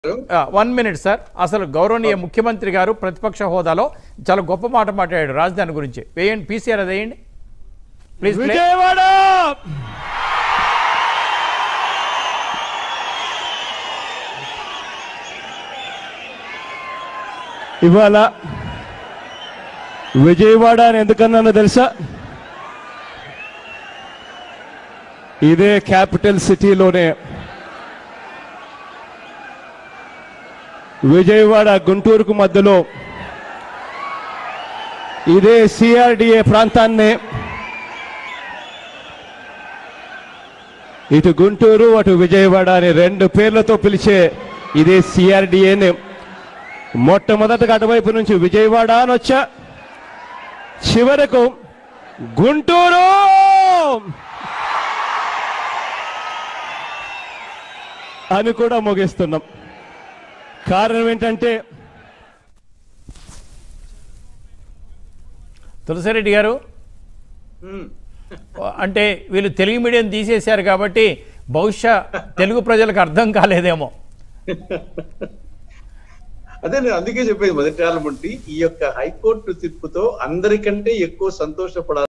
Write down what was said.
One minute sir అసలు గౌరవనీయ ముఖ్యమంత్రి గారు ప్రతిపక్ష హోదాలో చాలా గొప్ప మాట మాట్లాడాడు రాజధాని గురించి వేయండి పీసీఆర్ అది వేయండి ప్లీజ్ ప్లే. విజయవాడ ఇవాళ విజయవాడ అని ఎందుకన్నానో తెలుసా ఇదే క్యాపిటల్ సిటీలోనే విజయవాడ గుంటూరుకు మధ్యలో ఇదే సిఆర్డిఏ ప్రాంతాన్ని ఇటు గుంటూరు అటు విజయవాడ అని రెండు పేర్లతో పిలిచే ఇదే సిఆర్డిఏని మొట్టమొదటగా అటువైపు నుంచి విజయవాడ అని వచ్చా చివరకు గుంటూరు అని కూడా ముగిస్తున్నాం కారణం ఏంటంటే తులసిరెడ్డి గారు అంటే వీళ్ళు తెలుగు మీడియం తీసేశారు కాబట్టి బహుశా తెలుగు ప్రజలకు అర్థం కాలేదేమో అదే నేను అందుకే చెప్పేది మొదటి ఆలమంటి ఈ యొక్క హైకోర్టు తీర్పుతో అందరికంటే ఎక్కువ సంతోషపడాలి